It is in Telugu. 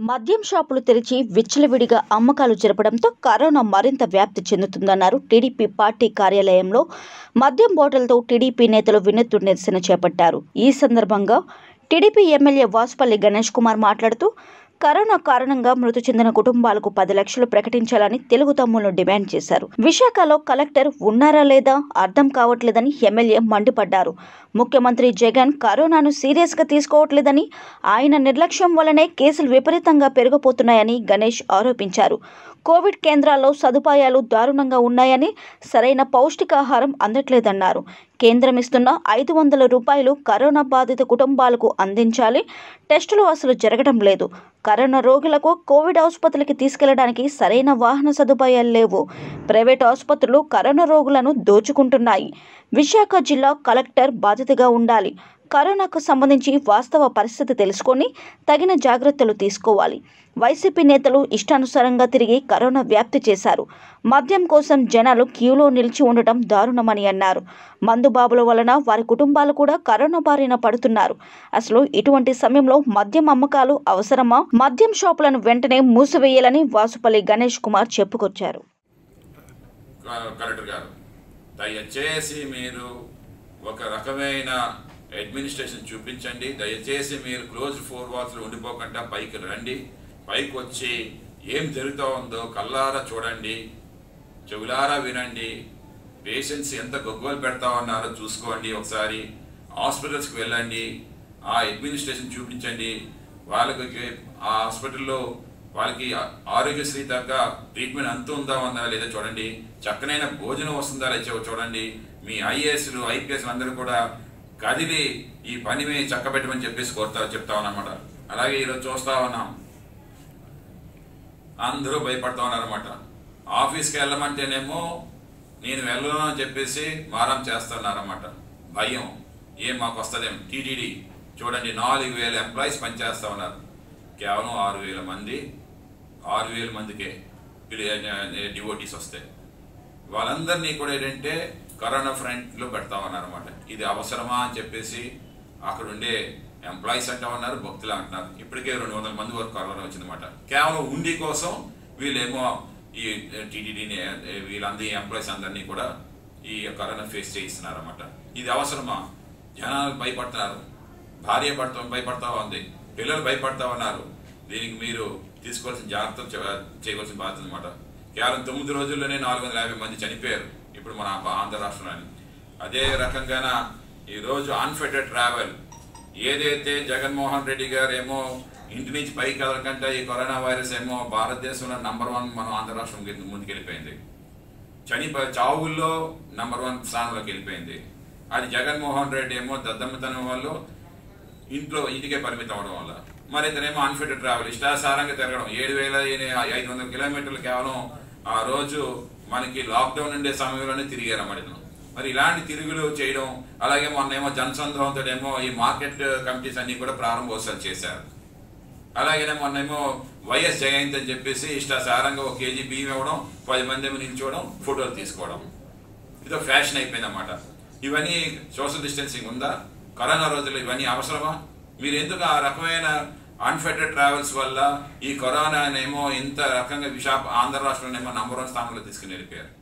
మద్యం షాపులు తెరిచి విచ్చలవిడిగా అమ్మకాలు జరపడంతో కరోనా మరింత వ్యాప్తి చెందుతుందన్నారు టీడీపీ పార్టీ కార్యాలయంలో మద్యం బాటిల్తో టీడీపీ నేతలు వినూత్న నిరసన చేపట్టారు ఈ సందర్భంగా టీడీపీ ఎమ్మెల్యే వాసుపల్లి గణేష్ కుమార్ మాట్లాడుతూ కరోనా కారణంగా మృతి చెందిన కుటుంబాలకు పది లక్షలు ప్రకటించాలని తెలుగు తమ్ముళ్లు డిమాండ్ చేశారు విశాఖలో కలెక్టర్ ఉన్నారా లేదా అర్థం కావట్లేదని ఎమ్మెల్యే మండిపడ్డారు ముఖ్యమంత్రి జగన్ కరోనాను సీరియస్ గా తీసుకోవట్లేదని ఆయన నిర్లక్ష్యం వల్లనే కేసులు విపరీతంగా పెరిగిపోతున్నాయని గణేష్ ఆరోపించారు కోవిడ్ కేంద్రాల్లో సదుపాయాలు దారుణంగా ఉన్నాయని సరైన పౌష్టికాహారం అందట్లేదన్నారు కేంద్రం ఇస్తున్న ఐదు వందల రూపాయలు కరోనా బాధిత కుటుంబాలకు అందించాలి టెస్టులు అసలు జరగడం లేదు కరోనా రోగులకు కోవిడ్ ఆసుపత్రికి తీసుకెళ్లడానికి సరైన వాహన సదుపాయాలు లేవు ప్రైవేట్ ఆసుపత్రులు కరోనా రోగులను దోచుకుంటున్నాయి విశాఖ జిల్లా కలెక్టర్ బాధ్యతగా ఉండాలి కరోనాకు సంబంధించి వాస్తవ పరిస్థితి తెలుసుకొని తగిన జాగ్రత్తలు తీసుకోవాలి వైసీపీ నేతలు ఇష్టానుసారంగా తిరిగి కరోనా వ్యాప్తి చేశారు మద్యం కోసం జనాలు క్యూలో నిలిచి ఉండటం దారుణమని అన్నారు మందుబాబుల వలన వారి కుటుంబాలు కూడా కరోనా బారిన పడుతున్నారు అసలు ఇటువంటి సమయంలో మద్యం అమ్మకాలు అవసరమా మద్యం షాపులను వెంటనే మూసివేయాలని వాసుపల్లి గణేష్ కుమార్ చెప్పుకొచ్చారు క- కలెక్టర్ గారు దయచేసి మీరు ఒక రకమైన అడ్మినిస్ట్రేషన్ చూపించండి దయచేసి మీరు క్లోజ్ ఫోర్ వాల్స్లో ఉండిపోకుండా పైకి రండి పైకి వచ్చి ఏం జరుగుతూ ఉందో కల్లారా చూడండి చెవులారా వినండి పేషెంట్స్ ఎంత గొగ్గోలు పెడతా ఉన్నారో చూసుకోండి ఒకసారి హాస్పిటల్స్కి వెళ్ళండి ఆ అడ్మినిస్ట్రేషన్ చూపించండి వాళ్ళకి ఆ హాస్పిటల్లో వాళ్ళకి ఆ- ఆరోగ్యశ్రీ తగ్గ ట్రీట్మెంట్ అంత ఉందా ఉందా లేదా చూడండి చక్కనైన భోజనం వస్తుందా లేదా చూ- చూడండి మీ ఐఏఎస్లు ఐపీఎస్లు అందరూ కూడా కదిలి ఈ పని మీద చక్కబెట్టమని చెప్పేసి కోరుతా చెప్తా ఉన్నమాట అలాగే ఈరోజు చూస్తా ఉన్నాం అందరూ భయపడతా ఉన్నారన్నమాట ఆఫీస్కి వెళ్ళమంటేనేమో నేను వెళ్ళను అని చెప్పేసి మారం చేస్తున్నారన్నమాట భయం ఏం మాకు వస్తుందేం టీటీడీ చూడండి నాలుగు వేల ఎంప్లాయీస్ పనిచేస్తా ఉన్నారు కేవలం ఆరు వేల మంది ఆరు వేల మందికే డివోటీస్ వస్తాయి వాళ్ళందరినీ కూడా ఏంటంటే కరోనా ఫ్రంట్లో పెడతా ఉన్నారన్నమాట ఇది అవసరమా అని చెప్పేసి అక్కడ ఉండే ఎంప్లాయీస్ అంటా ఉన్నారు భక్తులు అంటున్నారు ఇప్పటికే రెండు వందల మంది వరకు కరోనా వచ్చిందన్నమాట కేవలం ఉండి కోసం వీళ్ళేమో ఈ టీటీడీని వీళ్ళందరి ఎంప్లాయీస్ అందరినీ కూడా ఈ కరోనా ఫేస్ చేయిస్తున్నారన్నమాట ఇది అవసరమా జనాలు భయపడుతున్నారు భార్య పడతా భయపడతా ఉంది పిల్లలు భయపడతా ఉన్నారు దీనికి మీరు తీసుకోవాల్సిన జాగ్రత్తలు చే- చేయవలసిన బాధ్యత అనమాట కేవలం తొమ్మిది రోజుల్లోనే నాలుగు వందల యాభై మంది చనిపోయారు ఇప్పుడు మన ఆంధ్ర రాష్ట్రంలోని అదే రకంగాన ఈరోజు అన్ఫిటెడ్ ట్రావెల్ ఏదైతే జగన్మోహన్ రెడ్డి గారు ఏమో ఇంటి నుంచి పైకి కదలకంటే ఈ కరోనా వైరస్ ఏమో భారతదేశంలో నంబర్ వన్ మనం ఆంధ్ర రాష్ట్రం కింద ముందుకెళ్ళిపోయింది చనిపో చావుల్లో నంబర్ వన్ స్థానంలోకి వెళ్ళిపోయింది అది జగన్మోహన్ రెడ్డి ఏమో దద్దమ్మతనం వల్ల ఇంట్లో ఇంటికే పరిమితం అవడం వల్ల మరి ఇతనేమో అన్ఫిట్ ట్రావెల్ ఇష్టాసారంగా తిరగడం ఏడు వేల ఐదు వందల కిలోమీటర్లు కేవలం ఆ రోజు మనకి లాక్డౌన్ ఉండే సమయంలోనే తిరిగారు మరి ఇతను మరి ఇలాంటి తిరుగులు చేయడం అలాగే మొన్నేమో జనసంద్రంతో ఏమో ఈ మార్కెట్ కమిటీస్ అన్ని కూడా ప్రారంభోత్సవాలు చేశారు అలాగనే మొన్నేమో వైఎస్ జయంతి అని చెప్పేసి ఇష్టాసారంగా ఒక కేజీ బియ్యం ఇవ్వడం పది మంది ఏమో నిల్చోవడం ఫోటోలు తీసుకోవడం ఇదో ఫ్యాషన్ అయిపోయింది అన్నమాట ఇవన్నీ సోషల్ డిస్టెన్సింగ్ ఉందా కరోనా రోజుల్లో ఇవన్నీ అవసరమా మీరు ఎందుకు ఆ రకమైన అన్ఫెటెడ్ ట్రావెల్స్ వల్ల ఈ కరోనానేమో ఇంత రకంగా విశాఖ ఆంధ్ర రాష్ట్రంలో ఏమో నంబర్ వన్ స్థానంలో తీసుకుని వెళ్ళిపోయారు